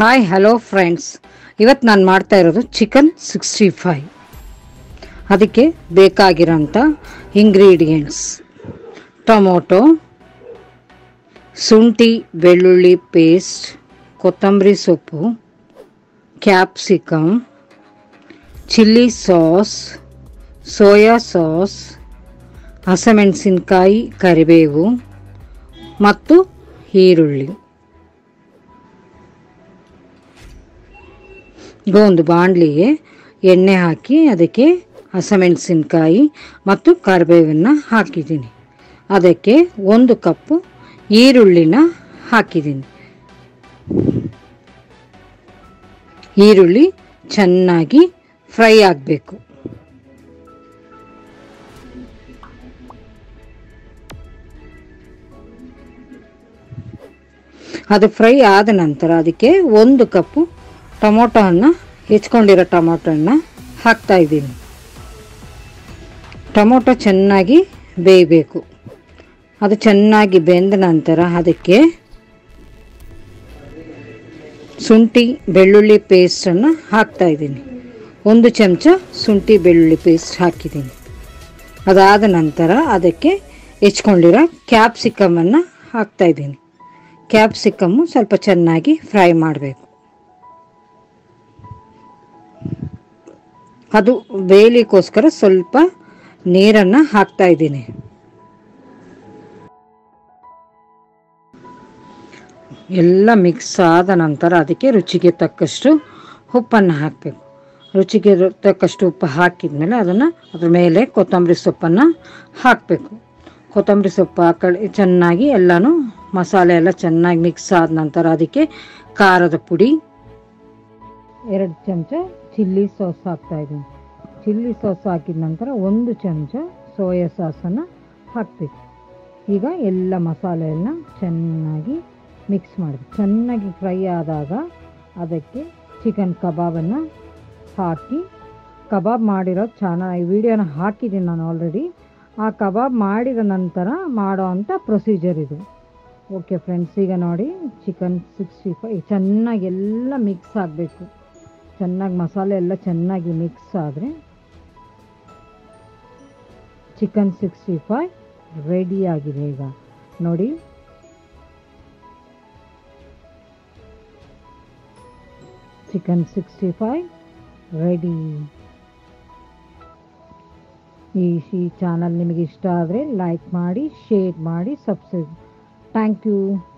hi hello friends ಇವತ್ತು ನಾನು ಮಾಡ್ತಾ ಇರೋದು ಚಿಕನ್ ಸಿಕ್ಸ್ಟಿ ಫೈವ್ ಅದಕ್ಕೆ ಬೇಕಾಗಿರೋಂಥ ಇಂಗ್ರೀಡಿಯೆಂಟ್ಸ್ ಟೊಮೊಟೊ ಶುಂಠಿ ಬೆಳ್ಳುಳ್ಳಿ ಪೇಸ್ಟ್ ಕೊತ್ತಂಬರಿ ಸೊಪ್ಪು capsicum chilli sauce soya sauce ಹಸಿಮೆಣಸಿನ್ಕಾಯಿ ಕರಿಬೇವು ಮತ್ತು ಈರುಳ್ಳಿ ಈಗ ಒಂದು ಬಾಣಲಿಗೆ ಎಣ್ಣೆ ಹಾಕಿ ಅದಕ್ಕೆ ಹಸಿಮೆಣಸಿನ್ಕಾಯಿ ಮತ್ತು ಕರಿಬೇವನ್ನು ಹಾಕಿದ್ದೀನಿ ಅದಕ್ಕೆ ಒಂದು ಕಪ್ಪು ಈರುಳ್ಳಿನ ಹಾಕಿದ್ದೀನಿ ಈರುಳ್ಳಿ ಚೆನ್ನಾಗಿ ಫ್ರೈ ಆಗಬೇಕು ಅದು ಫ್ರೈ ಆದ ನಂತರ ಅದಕ್ಕೆ ಒಂದು ಕಪ್ಪು ಟೊಮೊಟೊವನ್ನು ಹೆಚ್ಕೊಂಡಿರೋ ಟೊಮೊಟೊನ ಹಾಕ್ತಾ ಇದ್ದೀನಿ ಟೊಮೊಟೊ ಚೆನ್ನಾಗಿ ಬೇಯಬೇಕು ಅದು ಚೆನ್ನಾಗಿ ಬೆಂದ ನಂತರ ಅದಕ್ಕೆ ಶುಂಠಿ ಬೆಳ್ಳುಳ್ಳಿ ಪೇಸ್ಟನ್ನು ಹಾಕ್ತಾ ಇದ್ದೀನಿ ಒಂದು ಚಮಚ ಶುಂಠಿ ಬೆಳ್ಳುಳ್ಳಿ ಪೇಸ್ಟ್ ಹಾಕಿದ್ದೀನಿ ಅದಾದ ನಂತರ ಅದಕ್ಕೆ ಹೆಚ್ಕೊಂಡಿರೋ ಕ್ಯಾಪ್ಸಿಕಮನ್ನು ಹಾಕ್ತಾ ಇದ್ದೀನಿ ಕ್ಯಾಪ್ಸಿಕಮ್ಮು ಸ್ವಲ್ಪ ಚೆನ್ನಾಗಿ ಫ್ರೈ ಮಾಡಬೇಕು ಅದು ಬೇಯಲಿಕ್ಕೋಸ್ಕರ ಸ್ವಲ್ಪ ನೀರನ್ನು ಹಾಕ್ತಾ ಇದ್ದೀನಿ ಎಲ್ಲ ಮಿಕ್ಸ್ ಆದ ನಂತರ ಅದಕ್ಕೆ ರುಚಿಗೆ ತಕ್ಕಷ್ಟು ಉಪ್ಪನ್ನು ಹಾಕಬೇಕು ರುಚಿಗೆ ರು- ತಕ್ಕಷ್ಟು ಉಪ್ಪು ಹಾಕಿದ್ಮೇಲೆ ಅದನ್ನು ಅದ್ರ ಮೇಲೆ ಕೊತ್ತಂಬರಿ ಸೊಪ್ಪನ್ನು ಹಾಕಬೇಕು ಕೊತ್ತಂಬರಿ ಸೊಪ್ಪು ಹಾಕಿ ಚೆನ್ನಾಗಿ ಎಲ್ಲನೂ ಮಸಾಲೆ ಎಲ್ಲ ಚೆನ್ನಾಗಿ ಮಿಕ್ಸ್ ಆದ ನಂತರ ಅದಕ್ಕೆ ಖಾರದ ಪುಡಿ ಎರಡು ಚಮಚ ಚಿಲ್ಲಿ ಸಾಸ್ ಹಾಕ್ತಾ ಇದ್ದೀನಿ ಚಿಲ್ಲಿ ಸಾಸ್ ಹಾಕಿದ ನಂತರ ಒಂದು ಚಮಚ ಸೋಯಾ ಸಾಸನ್ನು ಹಾಕಬೇಕು ಈಗ ಎಲ್ಲ ಮಸಾಲೆ ಎಲ್ಲ ಚೆನ್ನಾಗಿ ಮಿಕ್ಸ್ ಮಾಡಬೇಕು ಚೆನ್ನಾಗಿ ಫ್ರೈ ಆದಾಗ ಅದಕ್ಕೆ ಚಿಕನ್ ಕಬಾಬನ್ನು ಹಾಕಿ ಕಬಾಬ್ ಮಾಡಿರೋ ಚೆನ್ನಾಗಿ ವಿಡಿಯೋನ ಹಾಕಿದ್ದೀನಿ ನಾನು ಆಲ್ರೆಡಿ ಆ ಕಬಾಬ್ ಮಾಡಿದ ನಂತರ ಮಾಡೋ ಅಂಥ ಪ್ರೊಸೀಜರ್ ಇದು ಓಕೆ ಫ್ರೆಂಡ್ಸ್ ಈಗ ನೋಡಿ ಚಿಕನ್ ಸಿಕ್ಸ್ಟಿ ಫೈ ಚೆನ್ನಾಗಿ ಎಲ್ಲ ಮಿಕ್ಸ್ ಆಗಬೇಕು ಚೆನ್ನಾಗಿ ಮಸಾಲೆ ಎಲ್ಲ ಚೆನ್ನಾಗಿ ಮಿಕ್ಸ್ ಆದರೆ ಚಿಕನ್ ಸಿಕ್ಸ್ಟಿ ಫೈ ರೆಡಿಯಾಗಿದೆ ಈಗ ನೋಡಿ ಚಿಕನ್ ಸಿಕ್ಸ್ಟಿ ಫೈ ರೆಡಿ ಈ ಈ ಚಾನಲ್ ನಿಮಗೆ ಇಷ್ಟ ಆದರೆ ಲೈಕ್ ಮಾಡಿ ಶೇರ್ ಮಾಡಿ ಸಬ್ಸ್ಕ್ರೈಬ್ ಥ್ಯಾಂಕ್ ಯು